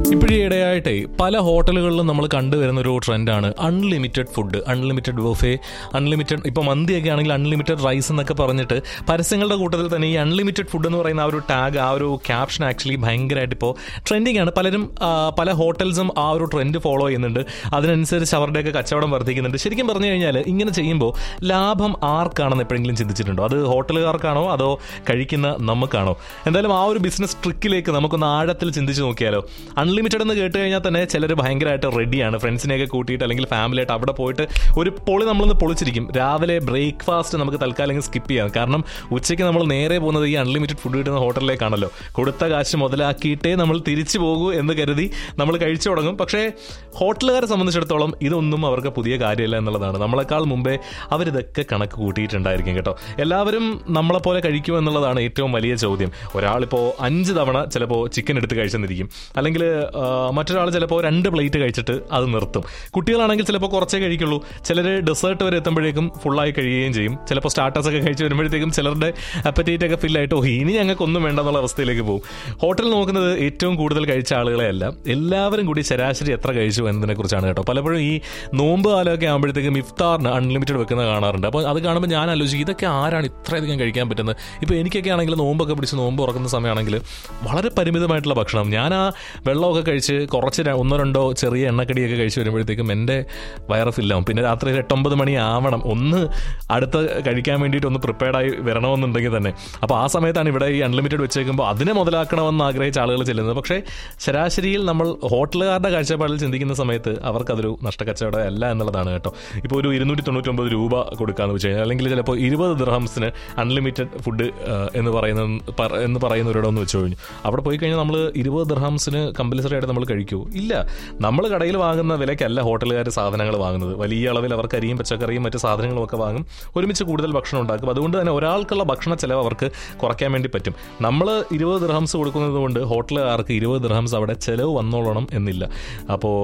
ഇപ്പോഴിടെയായിട്ടേ പല ഹോട്ടലുകളിലും നമ്മൾ കണ്ടുവരുന്ന ഒരു ട്രെൻഡാണ് unlimited food unlimited buffet unlimited ഇപ്പോൾ മന്തിയൊക്കെ ആണെങ്കിൽ അൺലിമിറ്റഡ് റൈസ് എന്നൊക്കെ പറഞ്ഞിട്ട് പരസ്യങ്ങളുടെ കൂട്ടത്തിൽ തന്നെ ഈ അൺലിമിറ്റഡ് ഫുഡ് എന്ന് പറയുന്ന ആ ഒരു ടാഗ് ആ ഒരു ക്യാപ്ഷൻ ആക്ച്വലി ഭയങ്കരമായിട്ട് ഇപ്പോൾ ട്രെൻഡിങ് ആണ് പലരും ആ, പല ഹോട്ടൽസും ആ ഒരു ട്രെൻഡ് ഫോളോ ചെയ്യുന്നുണ്ട് അതിനനുസരിച്ച് അവരുടെയൊക്കെ കച്ചവടം വർദ്ധിക്കുന്നുണ്ട് ശരിക്കും പറഞ്ഞു കഴിഞ്ഞാൽ ഇങ്ങനെ ചെയ്യുമ്പോൾ ലാഭം ആർക്കാണെന്ന് എപ്പോഴെങ്കിലും ചിന്തിച്ചിട്ടുണ്ടോ അത് ഹോട്ടലുകാർക്കാണോ അതോ കഴിക്കുന്ന നമുക്കാണോ എന്തായാലും ആ ഒരു ബിസിനസ് ട്രിക്കിലേക്ക് നമുക്കൊന്ന് ആഴത്തിൽ ചിന്തിച്ച് നോക്കിയാലോ അൺലിമിറ്റഡ് എന്ന് കേട്ട് കഴിഞ്ഞാൽ തന്നെ ചിലർ ഭയങ്കരമായിട്ട് റെഡിയാണ് ഫ്രണ്ട്സിനെയൊക്കെ കൂട്ടിയിട്ട് അല്ലെങ്കിൽ ഫാമിലിയായിട്ട് അവിടെ പോയിട്ട് ഒരു പൊളി നമ്മളൊന്ന് പൊളിച്ചിരിക്കും രാവിലെ ബ്രേക്ക്ഫാസ്റ്റ് നമുക്ക് തൽക്കാലം സ്കിപ്പ് ചെയ്യാം കാരണം ഉച്ചയ്ക്ക് നമ്മൾ നേരെ പോകുന്നത് ഈ അൺലിമിറ്റഡ് ഫുഡ് കിട്ടുന്ന ഹോട്ടലിലേക്കാണല്ലോ കൊടുത്ത കാശ് മുതലാക്കിയിട്ടേ നമ്മൾ തിരിച്ചു പോകൂ എന്ന് കരുതി നമ്മൾ കഴിച്ചു തുടങ്ങും പക്ഷേ ഹോട്ടലുകാരെ സംബന്ധിച്ചിടത്തോളം ഇതൊന്നും അവർക്ക് പുതിയ കാര്യമല്ല എന്നുള്ളതാണ് നമ്മളെക്കാൾ മുമ്പേ അവരിതൊക്കെ കണക്ക് കൂട്ടിയിട്ടുണ്ടായിരിക്കും കേട്ടോ എല്ലാവരും നമ്മളെപ്പോലെ കഴിക്കുമോ എന്നുള്ളതാണ് ഏറ്റവും വലിയ ചോദ്യം ഒരാളിപ്പോൾ അഞ്ച് തവണ ചിലപ്പോൾ ചിക്കൻ എടുത്ത് കഴിച്ചെന്നിരിക്കും അല്ലെങ്കിൽ മറ്റൊരാൾ ചിലപ്പോൾ രണ്ട് പ്ലേറ്റ് കഴിച്ചിട്ട് അത് നിർത്തും കുട്ടികളാണെങ്കിൽ ചിലപ്പോൾ കുറച്ചേ കഴിക്കുള്ളൂ ചിലർ ഡെസേർട്ട് വരെ എത്തുമ്പോഴേക്കും ഫുള്ളായി കഴിയുകയും ചെയ്യും ചിലപ്പോൾ സ്റ്റാർട്ടേഴ്സ് ഒക്കെ കഴിച്ച് വരുമ്പോഴത്തേക്കും ചിലരുടെ അപ്പറ്റേറ്റ് ഒക്കെ ഫില്ലായിട്ട് ഓ ഇനി ഞങ്ങൾക്ക് ഒന്നും വേണ്ട എന്നുള്ള അവസ്ഥയിലേക്ക് പോകും ഹോട്ടൽ നോക്കുന്നത് ഏറ്റവും കൂടുതൽ കഴിച്ച ആളുകളെ അല്ല എല്ലാവരും കൂടി ശരാശരി എത്ര കഴിച്ചു എന്നതിനെ കുറിച്ചാണ് കേട്ടോ പലപ്പോഴും ഈ നോമ്പ് കാലമൊക്കെ ആകുമ്പോഴത്തേക്കും ഇഫ്താറിന് അൺലിമിറ്റഡ് വെക്കുന്നത് കാണാറുണ്ട് അപ്പോൾ അത് കാണുമ്പോൾ ഞാൻ ആലോചിക്കും ഇതൊക്കെ ആരാണ് ഇത്രയധികം കഴിക്കാൻ പറ്റുന്നത് ഇപ്പോൾ എനിക്കൊക്കെ ആണെങ്കിൽ നോമ്പൊക്കെ പിടിച്ച് നോമ്പ് ഉറക്കുന്ന സമയമാണെങ്കിൽ വളരെ പരിമിതമായിട്ടുള്ള ഭക്ഷണം ഞാൻ ആ വെള്ളമൊക്കെ കഴിച്ച് കുറച്ച് ര- ഒന്നോ രണ്ടോ ചെറിയ എണ്ണക്കടിയൊക്കെ കഴിച്ച് വരുമ്പോഴത്തേക്കും എൻ്റെ വയറ് ഫില്ലാവും പിന്നെ രാത്രി ഒരു എട്ടൊമ്പത് മണി ആവണം ഒന്ന് അടുത്ത് കഴിക്കാൻ വേണ്ടിയിട്ട് ഒന്ന് പ്രിപ്പയർഡായി വരണമെന്നുണ്ടെങ്കിൽ തന്നെ അപ്പോൾ ആ സമയത്താണ് ഇവിടെ ഈ അൺലിമിറ്റഡ് വെച്ചേക്കുമ്പോൾ അതിനെ മുതലാക്കണമെന്ന് ആഗ്രഹിച്ച ആളുകൾ ചെല്ലുന്നത് പക്ഷേ ശരാശരിയിൽ നമ്മൾ ഹോട്ടലുകാരുടെ കാഴ്ചപ്പാടിൽ ചിന്തിക്കുന്ന സമയത്ത് അവർക്കതൊരു നഷ്ടക്കച്ചവടം അല്ല എന്നുള്ളതാണ് കേട്ടോ ഇപ്പോൾ ഒരു ഇരുന്നൂറ്റി തൊണ്ണൂറ്റൊമ്പത് രൂപ കൊടുക്കാന്ന് വെച്ച് കഴിഞ്ഞാൽ അല്ലെങ്കിൽ ചിലപ്പോൾ ഇരുപത് ദിർഹംസിന് അൺലിമിറ്റഡ് ഫുഡ് എന്ന് പറയുന്ന പറ- എന്ന് പറയുന്നവരോടൊന്ന് വെച്ച് കഴിഞ്ഞു അവിടെ പോയി കഴിഞ്ഞാൽ നമ്മൾ ഇരുപത് ദിർഹംസിന് കമ്പൽസറി ആയിട്ട് നമ്മൾ കഴിക്കൂ ഇല്ല നമ്മൾ കടയിൽ വാങ്ങുന്ന വിലയ്ക്കല്ല ഹോട്ടലുകാർ സാധനങ്ങൾ വാങ്ങുന്നത് വലിയ അളവിൽ അവർക്ക് അരിയും പച്ചക്കറിയും മറ്റു സാധനങ്ങളും ഒക്കെ വാങ്ങും ഒരുമിച്ച് കൂടുതൽ ഭക്ഷണം ഉണ്ടാക്കും അതുകൊണ്ട് തന്നെ ഒരാൾക്കുള്ള ഭക്ഷണ ചെലവ് അവർക്ക് കുറയ്ക്കാൻ വേണ്ടി പറ്റും നമ്മൾ ഇരുപത് ദിർഹംസ് കൊടുക്കുന്നത് കൊണ്ട് ഹോട്ടലുകാർക്ക് ഇരുപത് ദിർഹംസ് അവിടെ ചെലവ് വന്നോളണം എന്നില്ല അപ്പോൾ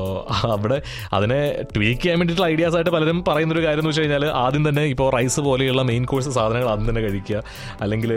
അവിടെ അതിനെ ട്വീക്ക് ചെയ്യാൻ വേണ്ടിയിട്ടുള്ള ഐഡിയാസ് ആയിട്ട് പലരും പറയുന്നൊരു കാര്യം എന്ന് വെച്ച് കഴിഞ്ഞാൽ ആദ്യം തന്നെ ഇപ്പോൾ റൈസ് പോലെയുള്ള മെയിൻ കോഴ്സ് സാധനങ്ങൾ ആദ്യം തന്നെ കഴിക്കുക അല്ലെങ്കിൽ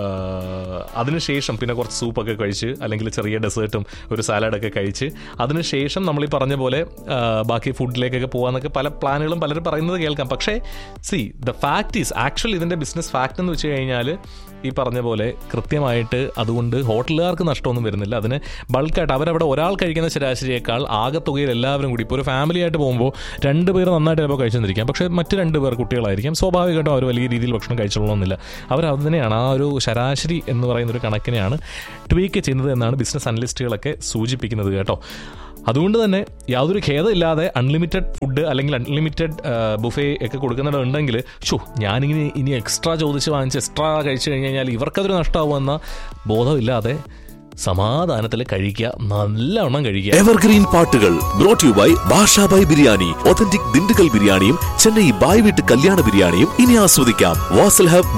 അതിനുശേഷം പിന്നെ കുറച്ച് സൂപ്പൊക്കെ കഴിച്ച് അല്ലെങ്കിൽ ചെറിയ ഡെസേർട്ടും ഒരു സാലഡൊക്കെ കഴിച്ച് അതിനുശേഷം നമ്മൾ ഈ പറഞ്ഞ പോലെ ആ, ബാക്കി ഫുഡിലേക്കൊക്കെ പോകാന്നൊക്കെ പല പ്ലാനുകളും പലരും പറയുന്നത് കേൾക്കാം പക്ഷേ see the fact is actually ഇതിൻ്റെ ബിസിനസ് ഫാക്ട് എന്ന് വെച്ച് കഴിഞ്ഞാൽ ഈ പറഞ്ഞ പോലെ കൃത്യമായിട്ട് അതുകൊണ്ട് ഹോട്ടലുകാർക്ക് നഷ്ടമൊന്നും വരുന്നില്ല അതിന് ബൾക്കായിട്ട് അവരവിടെ ഒരാൾ കഴിക്കുന്ന ശരാശരിയേക്കാൾ ആകത്തുകയിൽ എല്ലാവരും കൂടി ഇപ്പോൾ ഒരു ഫാമിലി ആയിട്ട് പോകുമ്പോൾ രണ്ട് പേർ നന്നായിട്ട് ചിലപ്പോൾ കഴിച്ചെന്നിരിക്കാം പക്ഷേ മറ്റ് രണ്ട് പേർ കുട്ടികളായിരിക്കും സ്വാഭാവികമായിട്ടും അവർ വലിയ രീതിയിൽ ഭക്ഷണം കഴിച്ചോളണമെന്നില്ല അവർ അതിനെയാണ് ആ ഒരു ശരാശരി എന്ന് പറയുന്ന ഒരു കണക്കിനെയാണ് ട്വീക്ക് ചെയ്യുന്നത് എന്നാണ് ബിസിനസ് അനലിസ്റ്റുകളൊക്കെ സൂചിപ്പിക്കുന്നത് കേട്ടോ അതുകൊണ്ട് തന്നെ യാതൊരു ഖേദമില്ലാതെ അൺലിമിറ്റഡ് ഫുഡ് അല്ലെങ്കിൽ അൺലിമിറ്റഡ് ബുഫേ ഒക്കെ കൊടുക്കുന്നുണ്ടെങ്കിൽ ഷോ ഞാനിങ്ങനെ ഇനി എക്സ്ട്രാ ചോദിച്ച് വാങ്ങിച്ച് എക്സ്ട്രാ കഴിച്ചു കഴിഞ്ഞ് കഴിഞ്ഞാൽ ഇവർക്കതൊരു നഷ്ടമാവുമെന്ന ബോധമില്ലാതെ സമാധാനത്തിൽ കഴിക്കുക നല്ലവണ്ണം കഴിക്കുക എവർഗ്രീൻ പാട്ടുകൾ brought you by Basha by biryani authentic Dindigul ബിരിയാണിയും ചെന്നൈ ബായ് വീട്ട് കല്യാണ ബിരിയാണിയും ഇനി ആസ്വദിക്കാം വാസൽ ഹബ്